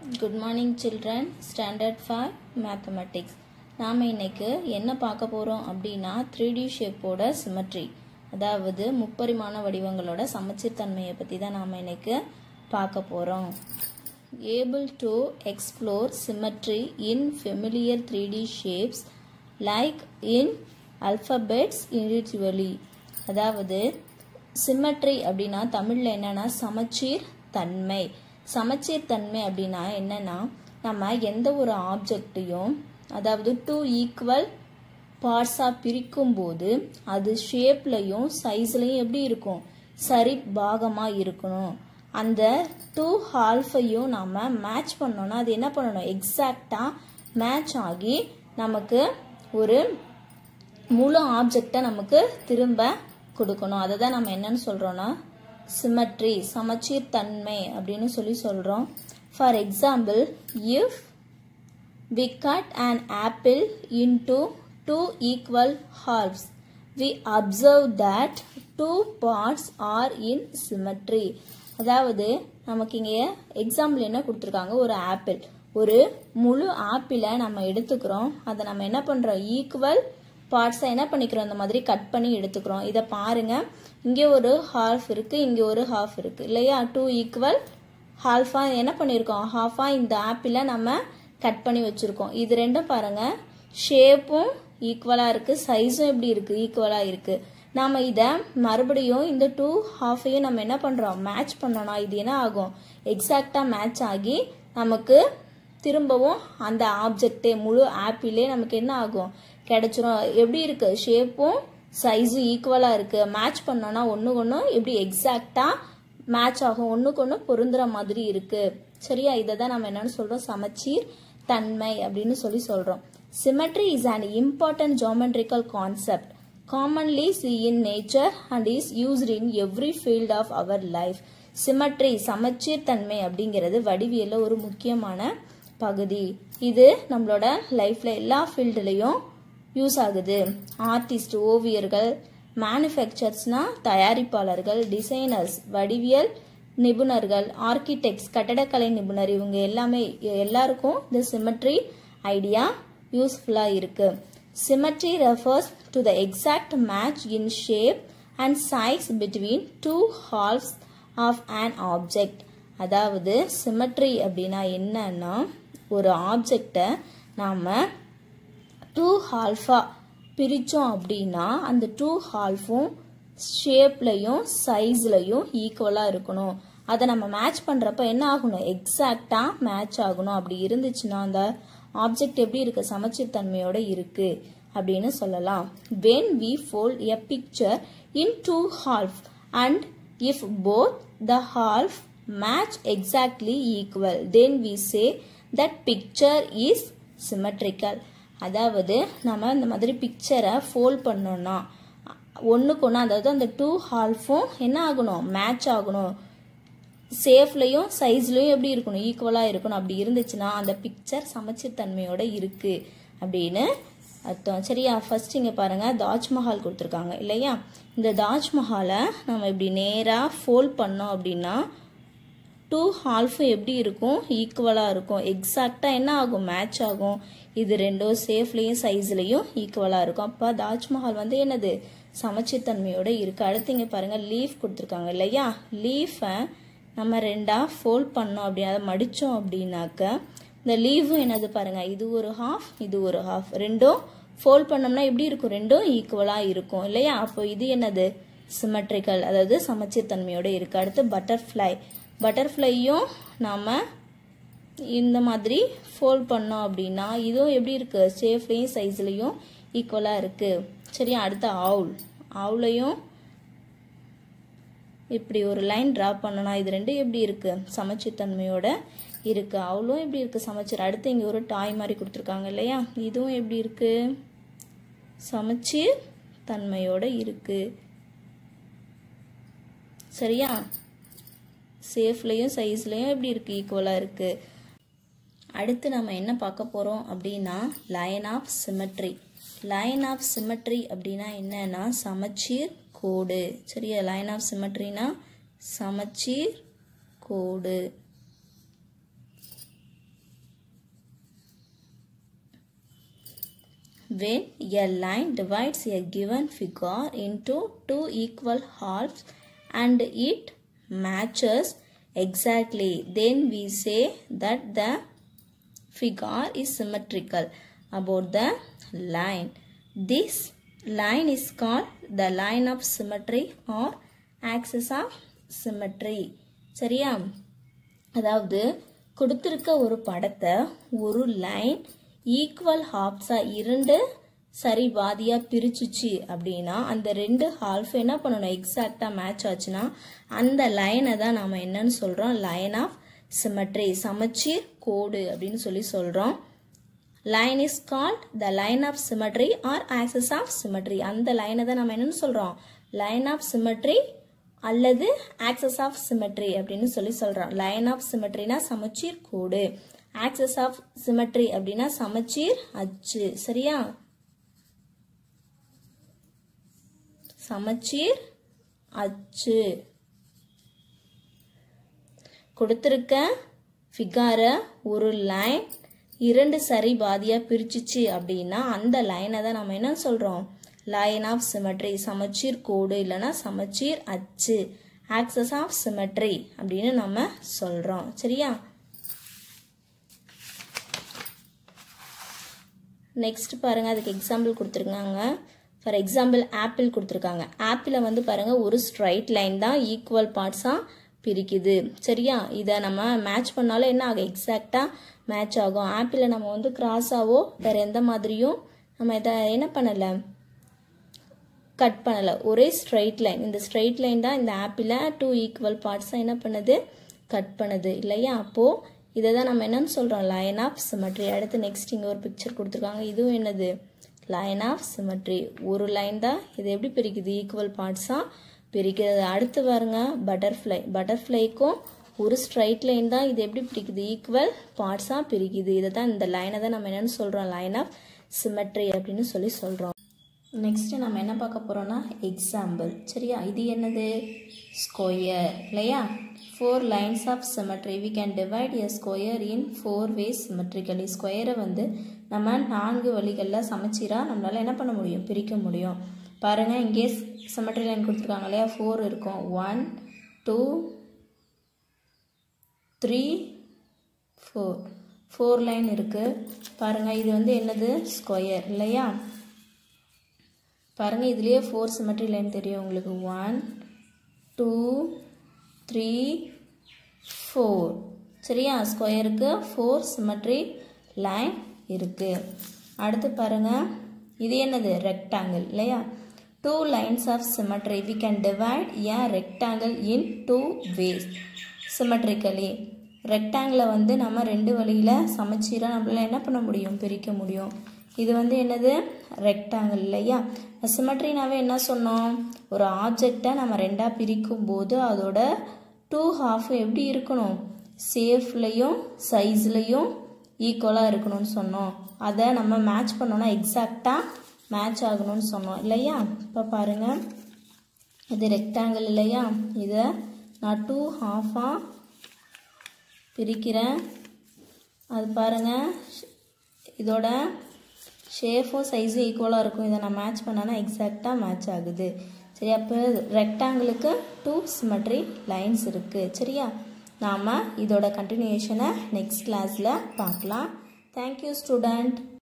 good morning children standard for mathematics நாம் இன்னைக்கு என்ன பார்க்க போகிறோம் அப்படின்னா த்ரீ டி ஷேப்போட சிமெட்ரி அதாவது முப்பரிமாண வடிவங்களோட சமச்சீர் தன்மையை பற்றி தான் நாம் இன்னைக்கு பார்க்க போகிறோம் able to explore symmetry in familiar three D shapes like in alphabets individually அதாவது சிமெட்ரி அப்படின்னா தமிழில் என்னன்னா சமச்சீர் தன்மை சமச்சீர் தன்மை அப்படின்னா என்னன்னா நம்ம எந்த ஒரு ஆப்ஜெக்டையும் அதாவது டூ ஈக்குவல் பார்ட்ஸாக பிரிக்கும்போது அது ஷேப்லையும் சைஸ்லையும் எப்படி இருக்கும் சரி பாகமாக இருக்கணும் அந்த டூ ஹால்ஃபையும் நம்ம மேட்ச் பண்ணோம்னா அது என்ன பண்ணணும் எக்ஸாக்டாக மேட்ச் ஆகி நமக்கு ஒரு முழு ஆப்ஜெக்டை நமக்கு திரும்ப கொடுக்கணும் அதை தான் நம்ம என்னன்னு சொல்கிறோன்னா சிமெட்ரி சமச்சீர் தன்மை அப்படின்னு சொல்லி சொல்கிறோம் for example if we cut an apple into two equal halves we observe that two parts are in symmetry அதாவது நமக்கு இங்கே எக்ஸாம்பிள் என்ன கொடுத்துருக்காங்க ஒரு ஆப்பிள் ஒரு முழு ஆப்பிளை நம்ம எடுத்துக்கிறோம் அதை நம்ம என்ன பண்ணுறோம் ஈக்குவல் பார்ட்ஸை என்ன பண்ணிக்கிறோம் இந்த மாதிரி கட் பண்ணி எடுத்துக்கிறோம் இதை பாருங்க இங்கே ஒரு ஹாஃப் இருக்கு இங்கே ஒரு ஹாஃப் இருக்கு இல்லையா டூ ஈக்குவல் ஹால்ஃபா என்ன பண்ணியிருக்கோம் ஹாஃபா இந்த ஆப்பிளை நம்ம கட் பண்ணி வச்சுருக்கோம் இது ரெண்டும் பாருங்க ஷேப்பும் ஈக்குவலாக இருக்குது சைஸும் எப்படி இருக்குது ஈக்குவலாக இருக்குது நாம் இதை மறுபடியும் இந்த டூ ஹாஃபையும் நம்ம என்ன பண்ணுறோம் மேட்ச் பண்ணோம்னா இது என்ன ஆகும் எக்ஸாக்டாக மேட்ச் ஆகி நமக்கு திரும்பவும் அந்த ஆப்ஜெக்டே முழு ஆப்பிளே நமக்கு என்ன ஆகும் கிடைச்சிரும் எப்படி இருக்கு ஷேப்பும் சைஸும் ஈக்குவலாக இருக்குது மேட்ச் பண்ணோன்னா ஒன்று ஒன்று எப்படி எக்ஸாக்டாக மேட்ச் ஆகும் ஒன்றுக்கு ஒன்று பொருந்துற மாதிரி இருக்குது சரியா இதை தான் நம்ம என்னன்னு சொல்கிறோம் சமச்சீர் தன்மை அப்படின்னு சொல்லி சொல்கிறோம் symmetry is an important geometrical concept commonly seen in nature and is used in every field of our life symmetry சமச்சீர் தன்மை அப்படிங்கிறது வடிவியலில் ஒரு முக்கியமான பகுதி இது நம்மளோட லைஃப்ல எல்லா ஃபீல்டுலையும் யூஸ் ஆகுது ஆர்டிஸ்ட் ஓவியர்கள் மேனுஃபேக்சர்ஸ்னா தயாரிப்பாளர்கள் டிசைனர்ஸ் வடிவியல் நிபுணர்கள் ஆர்கிடெக்ட்ஸ் கட்டடக்கலை நிபுணர் இவங்க எல்லாமே எல்லாருக்கும் இந்த சிமெட்ரி ஐடியா யூஸ்ஃபுல்லாக இருக்கு symmetry refers to the exact match in shape and size between two halves of an object அதாவது சிமெட்ரி அப்படின்னா என்னன்னா ஒரு ஆப்ஜெக்டை நாம் டூ ஹால்ஃபா பிரித்தோம் அப்படின்னா அந்த டூ ஹால்ஃபும் ஷேப்லையும் சைஸ்லையும் ஈக்குவலாக இருக்கணும் அதை நம்ம மேட்ச் பண்ணுறப்ப என்ன ஆகணும் எக்ஸாக்டாக மேட்ச் ஆகணும் அப்படி இருந்துச்சுன்னா அந்த ஆப்ஜெக்ட் எப்படி இருக்கு சமச்சீர் தன்மையோட இருக்கு அப்படின்னு சொல்லலாம் when we fold a picture in two half and if both the half match exactly equal then we say that picture is symmetrical அதாவது நம்ம இந்த மாதிரி பிக்சரை ஃபோல்ட் பண்ணோம்னா ஒன்றுக்கு ஒன்று அதாவது அந்த டூ ஹால்ஃபும் என்ன ஆகணும் மேட்ச் ஆகணும் சேஃப்லையும் சைஸ்லையும் எப்படி இருக்கணும் ஈக்குவலாக இருக்கணும் அப்படி இருந்துச்சுன்னா அந்த பிக்சர் சமச்சீர் தன்மையோட இருக்கு அப்படின்னு அர்த்தம் சரியா ஃபர்ஸ்ட் இங்கே பாருங்கள் தாஜ்மஹால் கொடுத்துருக்காங்க இல்லையா இந்த தாஜ்மஹாலை நம்ம இப்படி நேராக ஃபோல்ட் பண்ணோம் அப்படின்னா டூ ஹால்ஃபும் எப்படி இருக்கும் ஈக்குவலாக இருக்கும் எக்ஸாக்டாக என்ன ஆகும் மேட்ச் ஆகும் இது ரெண்டும் சேஃப்லேயும் சைஸ்லேயும் ஈக்குவலாக இருக்கும் அப்போ தாஜ்மஹால் வந்து என்னது சமச்சீர் தன்மையோட இருக்குது அடுத்து இங்கே பாருங்கள் லீஃப் கொடுத்துருக்காங்க இல்லையா லீஃபை நம்ம ரெண்டாக ஃபோல்ட் பண்ணோம் அப்படி அதை மடித்தோம் அப்படின்னாக்க இந்த லீவும் என்னது பாருங்கள் இது ஒரு ஹாஃப் இது ஒரு ஹாஃப் ரெண்டும் ஃபோல்ட் பண்ணோம்னா எப்படி இருக்கும் ரெண்டும் ஈக்குவலாக இருக்கும் இல்லையா அப்போ இது என்னது சிமெட்ரிக்கல் அதாவது சமச்சீர் தன்மையோட இருக்குது அடுத்து பட்டர்ஃப்ளை பட்டர்ஃப்ளையும் நாம் இந்த மாதிரி ஃபோல்ட் பண்ணோம் அப்படின்னா இதுவும் எப்படி இருக்குது சேஃப்லேயும் சைஸ்லேயும் ஈக்குவலாக இருக்குது சரியா அடுத்த ஆவுல் ஆவுலையும் இப்படி ஒரு லைன் ட்ரா பண்ணனா இது ரெண்டும் எப்படி இருக்குது சமச்சீர் தன்மையோட இருக்குது அவளும் எப்படி இருக்குது சமச்சீர் அடுத்து இங்கே ஒரு டாய் மாதிரி கொடுத்துருக்காங்க இல்லையா இதுவும் எப்படி இருக்குது சமச்சீர் தன்மையோட இருக்குது சரியா சேஃப்லேயும் சைஸ்லேயும் எப்படி இருக்குது ஈக்குவலாக இருக்குது அடுத்து நம்ம என்ன பார்க்க போகிறோம் அப்படின்னா line of symmetry line of symmetry அப்படின்னா என்னன்னா சமச்சீர் கோடு சரியா லைன் ஆஃப் சிமெட்ரினா சமச்சீர் கோடு when a line divides a given figure into two equal halves and it matches exactly then we say that the figure is symmetrical about the line this line is called the line of symmetry or axis of symmetry சரியா அதாவது கொடுத்துருக்க ஒரு படத்தை ஒரு line equal ஹாஃப்ஸாக இரண்டு சரி பாதியாக பிரிச்சுச்சு அப்படின்னா அந்த ரெண்டு ஹால்ஃப் என்ன பண்ணணும் எக்ஸாக்டாக மேட்ச் ஆச்சுன்னா அந்த லைனை தான் நாம் என்னன்னு சொல்கிறோம் லைன் ஆஃப் சிமெட்ரி சமச்சீர் கோடு அப்படின்னு சொல்லி சொல்கிறோம் line is called the line of symmetry or axis of symmetry அந்த லைனை தான் நம்ம என்னன்னு சொல்கிறோம் லைன் ஆஃப் சிமெட்ரி அல்லது ஆக்சஸ் ஆஃப் சிமெட்ரி அப்படின்னு சொல்லி சொல்கிறோம் லைன் ஆஃப் சிமெட்ரினா சமச்சீர் கோடு ஆக்சஸ் ஆஃப் சிமெட்ரி அப்படின்னா சமச்சீர் அச்சு சரியா சமச்சீர் அச்சு கொடுத்துருக்க ஃபிகாரை ஒரு லைன் இரண்டு சரி பாதியாக பிரிச்சுச்சு அப்படின்னா அந்த லைனை தான் நம்ம என்ன சொல்கிறோம் லைன் ஆஃப் சிமெட்ரி சமச்சீர் கோடு இல்லைன்னா சமச்சீர் அச்சு ஆக்சஸ் ஆஃப் சிமெட்ரி அப்படின்னு நம்ம சொல்கிறோம் சரியா நெக்ஸ்ட் பாருங்கள் அதுக்கு எக்ஸாம்பிள் கொடுத்துருக்காங்க ஃபார் எக்ஸாம்பிள் ஆப்பிள் கொடுத்துருக்காங்க ஆப்பிளை வந்து பாருங்கள் ஒரு ஸ்ட்ரைட் லைன் தான் ஈக்குவல் பார்ட்ஸாக பிரிக்குது சரியா இதை நம்ம மேட்ச் பண்ணாலும் என்ன ஆகும் எக்ஸாக்டாக மேட்ச் ஆகும் ஆப்பிளை நம்ம வந்து கிராஸாவோ வேறு எந்த மாதிரியும் நம்ம இதை என்ன பண்ணலை கட் பண்ணலை ஒரே ஸ்ட்ரைட் லைன் இந்த ஸ்ட்ரைட் லைன் தான் இந்த ஆப்பிளை டூ ஈக்குவல் பார்ட்ஸாக என்ன பண்ணுது கட் பண்ணுது இல்லையா அப்போது இதை தான் நம்ம என்னன்னு சொல்கிறோம் லைன் ஆஃப் சிமெட்ரி அடுத்து நெக்ஸ்ட் இங்கே ஒரு பிக்சர் கொடுத்துருக்காங்க இதுவும் என்னது லைன் ஆஃப் சிமெட்ரி ஒரு லைன் தான் இது எப்படி பிரிக்குது ஈக்குவல் பார்ட்ஸாக பிரிக்கிறது அடுத்து பாருங்க பட்டர்ஃப்ளை பட்டர்ஃப்ளைக்கும் ஒரு ஸ்ட்ரைட் லைன் தான் இது எப்படி பிரிக்குது ஈக்குவல் பார்ட்ஸாக பிரிக்குது இதை தான் இந்த லைனை தான் நம்ம என்னென்னு சொல்கிறோம் லைன் ஆஃப் சிமெட்ரி அப்படின்னு சொல்லி சொல்கிறோம் நெக்ஸ்ட்டு நம்ம என்ன பார்க்க போகிறோம்னா எக்ஸாம்பிள் சரியா இது என்னது ஸ்கொயர் இல்லையா four lines of symmetry we can divide a square in four ways symmetrically ஸ்கொயரை வந்து நம்ம நான்கு வழிகளில் சமச்சீராக நம்மளால் என்ன பண்ண முடியும் பிரிக்க முடியும் பாருங்கள் இங்கே சிமெட்ரி லைன் கொடுத்துருக்காங்க இல்லையா ஃபோர் இருக்கும் one two three four four line இருக்குது பாருங்கள் இது வந்து என்னது ஸ்கொயர் இல்லையா பாருங்கள் இதுலேயே ஃபோர் சிமெட்ரி லைன் தெரியும் உங்களுக்கு ஒன் டூ த்ரீ ஃபோர் சரியா ஸ்கொயருக்கு ஃபோர் சிமெட்ரி லைன் இருக்குது அடுத்து பாருங்கள் இது என்னது ரெக்டாங்கிள் இல்லையா two lines of symmetry we can divide a rectangle in two ways symmetrically ரெக்டாங்கிளை வந்து நம்ம ரெண்டு வழியில் சமச்சீராக நம்மளால் என்ன பண்ண முடியும் பிரிக்க முடியும் இது வந்து என்னது ரெக்டாங்கிள் இல்லையா சிமெட்ரினாவே என்ன சொன்னோம் ஒரு ஆப்ஜெக்டை நம்ம ரெண்டாக பிரிக்கும் போது அதோட டூ ஹாஃப் எப்படி இருக்கணும் சேஃப்லேயும் சைஸ்லேயும் ஈக்குவலாக இருக்கணும்னு சொன்னோம் அதை நம்ம மேட்ச் பண்ணோன்னா எக்ஸாக்டாக மேட்ச் ஆகணும்னு சொன்னோம் இல்லையா இப்போ பாருங்கள் இது ரெக்டாங்கிள் இல்லையா இதை நான் டூ ஹாஃபாக பிரிக்கிறேன் அது பாருங்கள் இதோட ஷேஃபும் சைஸும் ஈக்குவலாக இருக்கும் இதை நான் மேட்ச் பண்ணேன்னா எக்ஸாக்டாக மேட்ச் ஆகுது சரி அப்போ ரெக்டாங்கிளுக்கு டூ சிமெட்ரி லைன்ஸ் இருக்குது சரியா நாம் இதோட கண்டினியூஷனை நெக்ஸ்ட் கிளாஸில் பார்க்கலாம் தேங்க்யூ ஸ்டூடெண்ட்